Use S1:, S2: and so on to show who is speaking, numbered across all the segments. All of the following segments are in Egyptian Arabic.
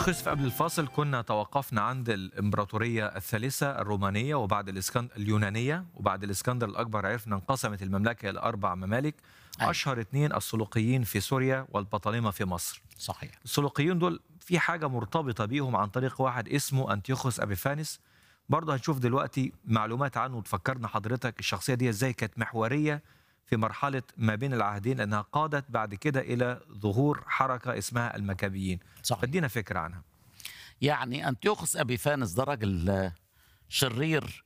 S1: أخذ قبل الفاصل كنا توقفنا عند الإمبراطورية الثالثة الرومانية وبعد الإسكندر اليونانية وبعد الإسكندر الأكبر عرفنا انقسمت المملكة إلى أربع ممالك
S2: أيوة.
S1: أشهر اثنين السلوقيين في سوريا والبطالمة في مصر
S2: صحيح
S1: السلوقيين دول في حاجة مرتبطة بيهم عن طريق واحد اسمه أنتيوخوس أبيفانس برضه هنشوف دلوقتي معلومات عنه وتفكرنا حضرتك الشخصية دي ازاي كانت محورية في مرحلة ما بين العهدين لأنها قادت بعد كده إلى ظهور حركة اسمها المكابيين
S2: صحيح
S1: فادينا فكرة عنها
S2: يعني أنتيوخوس أبيفانس ده راجل آه، شرير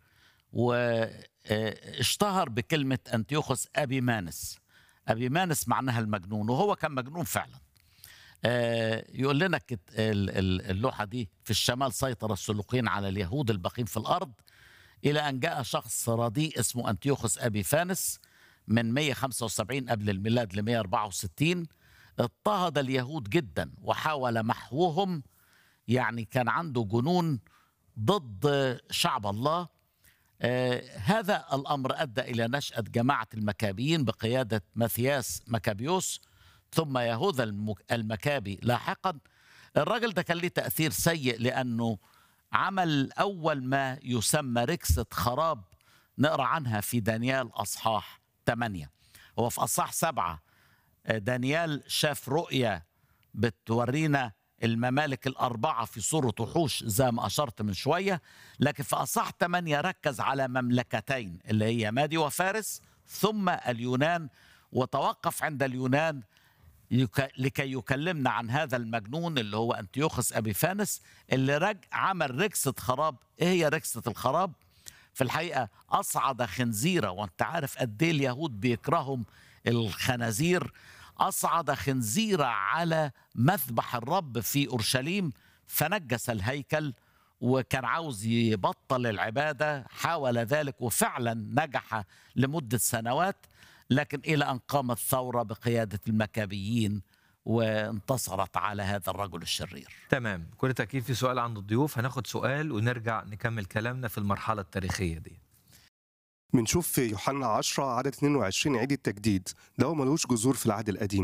S2: واشتهر بكلمة أنتيوخوس أبيمانس أبيمانس معناها المجنون وهو كان مجنون فعلا آه، يقول لنا كت- ال- ال- اللوحة دي في الشمال سيطر السلوقيين على اليهود الباقين في الأرض إلى أن جاء شخص رديء اسمه أنتيوخوس أبيفانس من 175 قبل الميلاد ل 164 اضطهد اليهود جدا وحاول محوهم يعني كان عنده جنون ضد شعب الله آه هذا الأمر أدى إلى نشأة جماعة المكابيين بقيادة ماثياس مكابيوس ثم يهوذا المك- المكابي لاحقا الراجل ده كان ليه تأثير سيء لأنه عمل أول ما يسمى ركسة خراب نقرأ عنها في دانيال أصحاح 8 هو في أصحاح سبعة آه، دانيال شاف رؤية بتورينا الممالك الأربعة في صورة وحوش زي ما أشرت من شوية لكن في أصح 8 ركز على مملكتين اللي هي مادي وفارس ثم اليونان وتوقف عند اليونان يك... لكي يكلمنا عن هذا المجنون اللي هو أنتيوخس أبيفانس اللي رج... عمل ركسة خراب إيه هي ركسة الخراب؟ في الحقيقة أصعد خنزيرة وأنت عارف قد إيه اليهود بيكرههم الخنازير أصعد خنزيرة على مذبح الرب في أورشليم فنجس الهيكل وكان عاوز يبطل العبادة حاول ذلك وفعلا نجح لمدة سنوات لكن إلى أن قامت ثورة بقيادة المكابيين وانتصرت على هذا الرجل الشرير
S1: تمام كل تأكيد في سؤال عند الضيوف هناخد سؤال ونرجع نكمل كلامنا في المرحلة التاريخية دي
S3: بنشوف في يوحنا 10 عدد 22 عيد التجديد ده هو ملوش جذور في العهد القديم